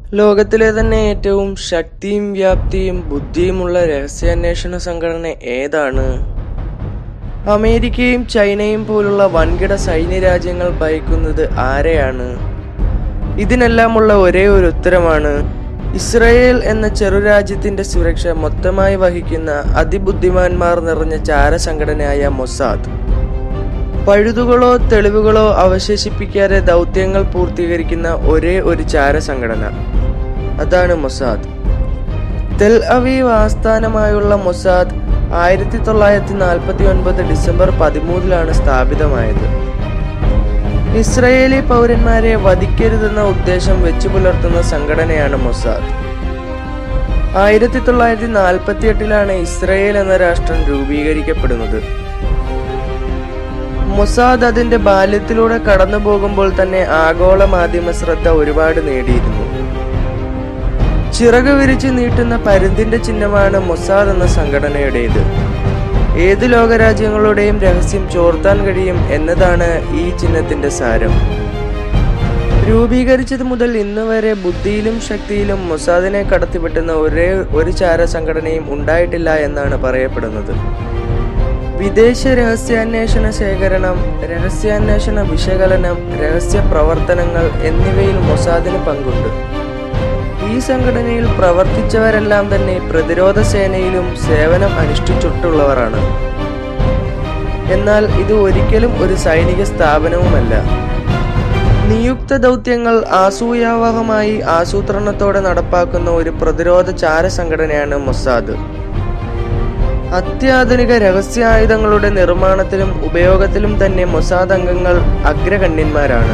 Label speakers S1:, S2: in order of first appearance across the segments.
S1: ലോകത്തിലെ തന്നെ ഏറ്റവും ശക്തിയും വ്യാപ്തിയും ബുദ്ധിയുമുള്ള രഹസ്യാന്വേഷണ സംഘടന ഏതാണ് അമേരിക്കയും ചൈനയും പോലുള്ള വൻകിട സൈന്യ രാജ്യങ്ങൾ ഭയക്കുന്നത് ആരെയാണ് ഇതിനെല്ലാമുള്ള ഒരേ ഒരു ഉത്തരമാണ് ഇസ്രയേൽ എന്ന ചെറുരാജ്യത്തിന്റെ സുരക്ഷ മൊത്തമായി വഹിക്കുന്ന അതിബുദ്ധിമാന്മാർ നിറഞ്ഞ ചാരസംഘടനയായ മൊസാദ് പഴുതുകളോ തെളിവുകളോ അവശേഷിപ്പിക്കാതെ ദൗത്യങ്ങൾ പൂർത്തീകരിക്കുന്ന ഒരേ ഒരു ചാരസംഘടന അതാണ് മൊസാദ് തെൽ അവീവ് ആസ്ഥാനമായുള്ള മൊസാദ് ആയിരത്തി തൊള്ളായിരത്തി നാൽപ്പത്തി ഒൻപത് ഡിസംബർ പതിമൂന്നിലാണ് സ്ഥാപിതമായത് ഇസ്രയേലി പൗരന്മാരെ വധിക്കരുതെന്ന ഉദ്ദേശം വെച്ചു പുലർത്തുന്ന സംഘടനയാണ് മൊസാദ് ആയിരത്തി തൊള്ളായിരത്തി നാൽപ്പത്തി എട്ടിലാണ് ഇസ്രയേൽ എന്ന രാഷ്ട്രം രൂപീകരിക്കപ്പെടുന്നത് മൊസാദ് അതിന്റെ ബാല്യത്തിലൂടെ കടന്നു പോകുമ്പോൾ തന്നെ ആഗോള മാധ്യമ ശ്രദ്ധ ഒരുപാട് നേടിയിരുന്നു ചിറക് വിരിച്ച് നീട്ടുന്ന പരുന്തിന്റെ ചിഹ്നമാണ് മൊസാദ് എന്ന സംഘടനയുടേത് ഏത് ലോകരാജ്യങ്ങളുടെയും രഹസ്യം ചോർത്താൻ കഴിയും എന്നതാണ് ഈ ചിഹ്നത്തിന്റെ സാരം രൂപീകരിച്ചത് മുതൽ ഇന്ന് വരെ ബുദ്ധിയിലും ശക്തിയിലും മൊസാദിനെ കടത്തിവെട്ടുന്ന ഒരേ ഒരു ചാര സംഘടനയും ഉണ്ടായിട്ടില്ല എന്നാണ് പറയപ്പെടുന്നത് വിദേശ രഹസ്യാന്വേഷണ ശേഖരണം രഹസ്യാന്വേഷണ വിശകലനം രഹസ്യ പ്രവർത്തനങ്ങൾ എന്നിവയിൽ മൊസാദിന് പങ്കുണ്ട് ഈ സംഘടനയിൽ പ്രവർത്തിച്ചവരെല്ലാം തന്നെ പ്രതിരോധ സേനയിലും സേവനം അനുഷ്ഠിച്ചിട്ടുള്ളവരാണ് എന്നാൽ ഇത് ഒരിക്കലും ഒരു സൈനിക സ്ഥാപനവുമല്ല നിയുക്ത ദൗത്യങ്ങൾ ആസൂയാവഹമായി ആസൂത്രണത്തോടെ നടപ്പാക്കുന്ന ഒരു പ്രതിരോധ ചാര സംഘടനയാണ് മൊസാദ് അത്യാധുനിക രഹസ്യായുധങ്ങളുടെ നിർമ്മാണത്തിലും ഉപയോഗത്തിലും തന്നെ മൊസാദ് അംഗങ്ങൾ അഗ്രഗണ്യന്മാരാണ്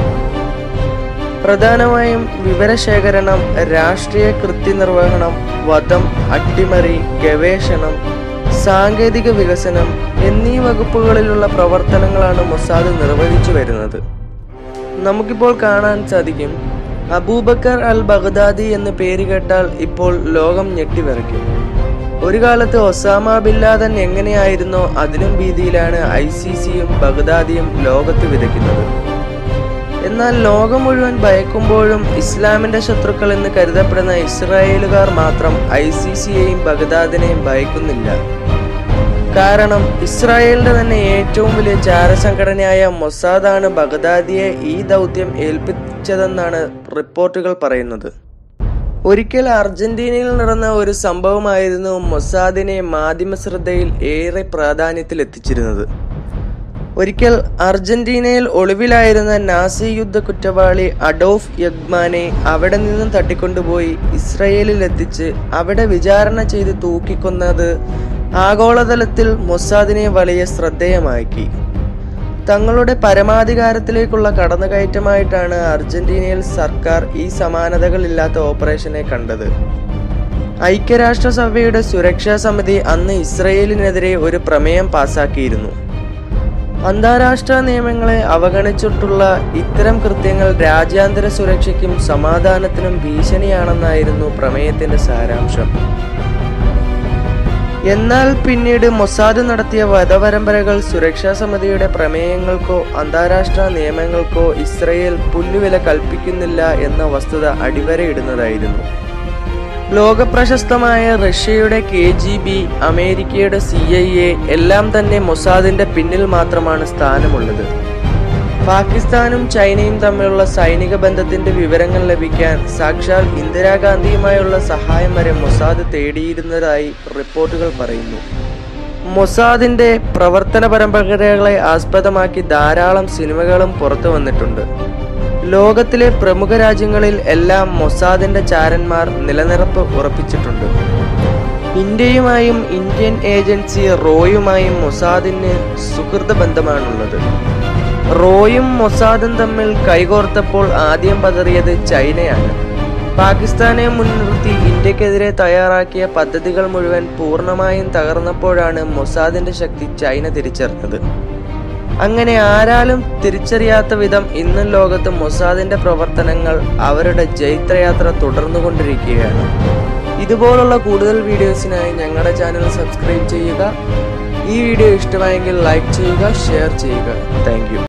S1: പ്രധാനമായും വിവരശേഖരണം രാഷ്ട്രീയ കൃത്യനിർവഹണം വധം അട്ടിമറി ഗവേഷണം സാങ്കേതിക വികസനം എന്നീ വകുപ്പുകളിലുള്ള പ്രവർത്തനങ്ങളാണ് മൊസാദ് നിർവഹിച്ചു വരുന്നത് നമുക്കിപ്പോൾ കാണാൻ സാധിക്കും അബൂബക്കർ അൽ ബഗ്ദാദി എന്ന് പേര് കേട്ടാൽ ഇപ്പോൾ ലോകം ഞെട്ടിവിറയ്ക്കും ഒരു കാലത്ത് ഒസാമ ബില്ലാദൻ എങ്ങനെയായിരുന്നോ അതിനും ഭീതിയിലാണ് ഐ സി സിയും ബഗ്ദാദിയും ലോകത്ത് വിതയ്ക്കുന്നത് എന്നാൽ ലോകം മുഴുവൻ ഭയക്കുമ്പോഴും ഇസ്ലാമിന്റെ ശത്രുക്കൾ എന്ന് കരുതപ്പെടുന്ന ഇസ്രായേലുകാർ മാത്രം ഐ സി സിയെയും ബഗ്ദാദിനെയും ഭയക്കുന്നില്ല കാരണം ഇസ്രായേലിന്റെ തന്നെ ഏറ്റവും വലിയ ചാരസംഘടനയായ മൊസാദാണ് ബഗ്ദാദിയെ ഈ ദൗത്യം ഏൽപ്പിച്ചതെന്നാണ് റിപ്പോർട്ടുകൾ പറയുന്നത് ഒരിക്കൽ അർജന്റീനയിൽ നടന്ന ഒരു സംഭവമായിരുന്നു മൊസാദിനെ മാധ്യമ ശ്രദ്ധയിൽ ഏറെ പ്രാധാന്യത്തിൽ എത്തിച്ചിരുന്നത് ഒരിക്കൽ അർജന്റീനയിൽ ഒളിവിലായിരുന്ന നാസി യുദ്ധ കുറ്റവാളി അഡോഫ് യഗ്മാനെ അവിടെ നിന്നും തട്ടിക്കൊണ്ടുപോയി ഇസ്രയേലിൽ എത്തിച്ച് അവിടെ വിചാരണ ചെയ്ത് തൂക്കിക്കൊന്നത് ആഗോളതലത്തിൽ മൊസാദിനെ വലിയ ശ്രദ്ധേയമാക്കി തങ്ങളുടെ പരമാധികാരത്തിലേക്കുള്ള കടന്നുകയറ്റമായിട്ടാണ് അർജന്റീനയിൽ സർക്കാർ ഈ സമാനതകളില്ലാത്ത ഓപ്പറേഷനെ കണ്ടത് ഐക്യരാഷ്ട്രസഭയുടെ സുരക്ഷാ സമിതി അന്ന് ഇസ്രയേലിനെതിരെ ഒരു പ്രമേയം പാസാക്കിയിരുന്നു അന്താരാഷ്ട്ര നിയമങ്ങളെ അവഗണിച്ചിട്ടുള്ള ഇത്തരം കൃത്യങ്ങൾ രാജ്യാന്തര സുരക്ഷയ്ക്കും സമാധാനത്തിനും ഭീഷണിയാണെന്നായിരുന്നു പ്രമേയത്തിന്റെ സാരാംശം എന്നാൽ പിന്നീട് മൊസാദ് നടത്തിയ വധപരമ്പരകൾ സുരക്ഷാ സമിതിയുടെ പ്രമേയങ്ങൾക്കോ അന്താരാഷ്ട്ര നിയമങ്ങൾക്കോ ഇസ്രയേൽ പുല്ലുവില കൽപ്പിക്കുന്നില്ല എന്ന വസ്തുത അടിവരയിടുന്നതായിരുന്നു ലോകപ്രശസ്തമായ റഷ്യയുടെ കെ ജി ബി അമേരിക്കയുടെ സി ഐ എ എല്ലാം തന്നെ മൊസാദിന്റെ പിന്നിൽ മാത്രമാണ് സ്ഥാനമുള്ളത് പാകിസ്ഥാനും ചൈനയും തമ്മിലുള്ള സൈനിക ബന്ധത്തിന്റെ വിവരങ്ങൾ ലഭിക്കാൻ സാക്ഷാൽ ഇന്ദിരാഗാന്ധിയുമായുള്ള സഹായം വരെ മൊസാദ് തേടിയിരുന്നതായി റിപ്പോർട്ടുകൾ പറയുന്നു മൊസാദിന്റെ പ്രവർത്തന പരമ്പരകളെ ആസ്പദമാക്കി ധാരാളം സിനിമകളും പുറത്തു വന്നിട്ടുണ്ട് ലോകത്തിലെ പ്രമുഖ രാജ്യങ്ങളിൽ എല്ലാം മൊസാദിന്റെ ചാരന്മാർ നിലനിർപ്പ് ഉറപ്പിച്ചിട്ടുണ്ട് ഇന്ത്യയുമായും ഇന്ത്യൻ ഏജൻസി റോയുമായും മൊസാദിന് സുഹൃത ബന്ധമാണുള്ളത് റോയും മൊസാദും തമ്മിൽ കൈകോർത്തപ്പോൾ ആദ്യം പതറിയത് ചൈനയാണ് പാകിസ്ഥാനെ മുൻനിർത്തി ഇന്ത്യക്കെതിരെ തയ്യാറാക്കിയ പദ്ധതികൾ മുഴുവൻ പൂർണ്ണമായും തകർന്നപ്പോഴാണ് മൊസാദിന്റെ ശക്തി ചൈന തിരിച്ചറിഞ്ഞത് അങ്ങനെ ആരാലും തിരിച്ചറിയാത്ത വിധം ഇന്നും ലോകത്ത് മൊസാദിന്റെ പ്രവർത്തനങ്ങൾ അവരുടെ ജൈത്രയാത്ര തുടർന്നുകൊണ്ടിരിക്കുകയാണ് ഇതുപോലുള്ള കൂടുതൽ വീഡിയോസിനായി ഞങ്ങളുടെ ചാനൽ സബ്സ്ക്രൈബ് ചെയ്യുക ഈ വീഡിയോ ഇഷ്ടമായെങ്കിൽ ലൈക്ക് ചെയ്യുക ഷെയർ ചെയ്യുക താങ്ക്